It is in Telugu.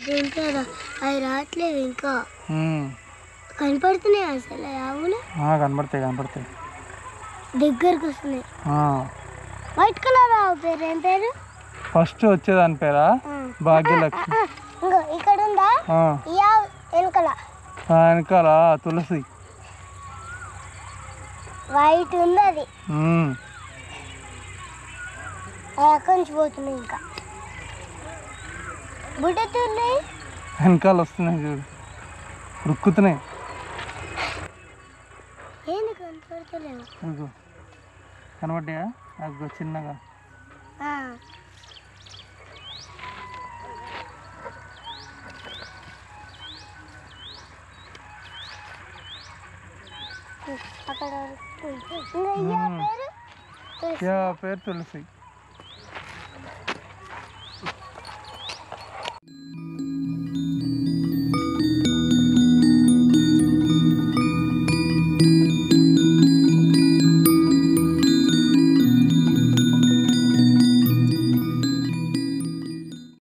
దీంట్లో అవి రావట్లేదు ఇంకా ఉమ్. కనపడుతున్నాయి అసలు ఆ ఆవులు ఆ, కనపడతాయి కనపడతాయి దగ్గరకు వస్తున్నాయి ఆ. వైట్ కలర్ ఆవు పేరు ఏం పేరు ఫస్ట్ వచ్చేదాని పేరా ఆ. భాగ్యలక్ష్మి ఆ, ఇంకో ఇక్కడ ఉందా ఆ. ఈ ఆవు వెనకల ఆ వెనకాల తులసి వైట్ ఉంది అది ఉమ్. అది అక్కడి నుంచి పోతున్నాయి ఇంకా బుడ్డతున్నాయి వెనకాల వస్తున్నాయి చూడు రుక్కుతున్నాయి ఏంది కనపడతలేవు ఇదిగో కనబడ్డాయా అదిగో చిన్నగా ఆ. అక్కడ వరకు. ఇంకా ఈ ఆవు పేరు తులసి. యా పేరు తులసి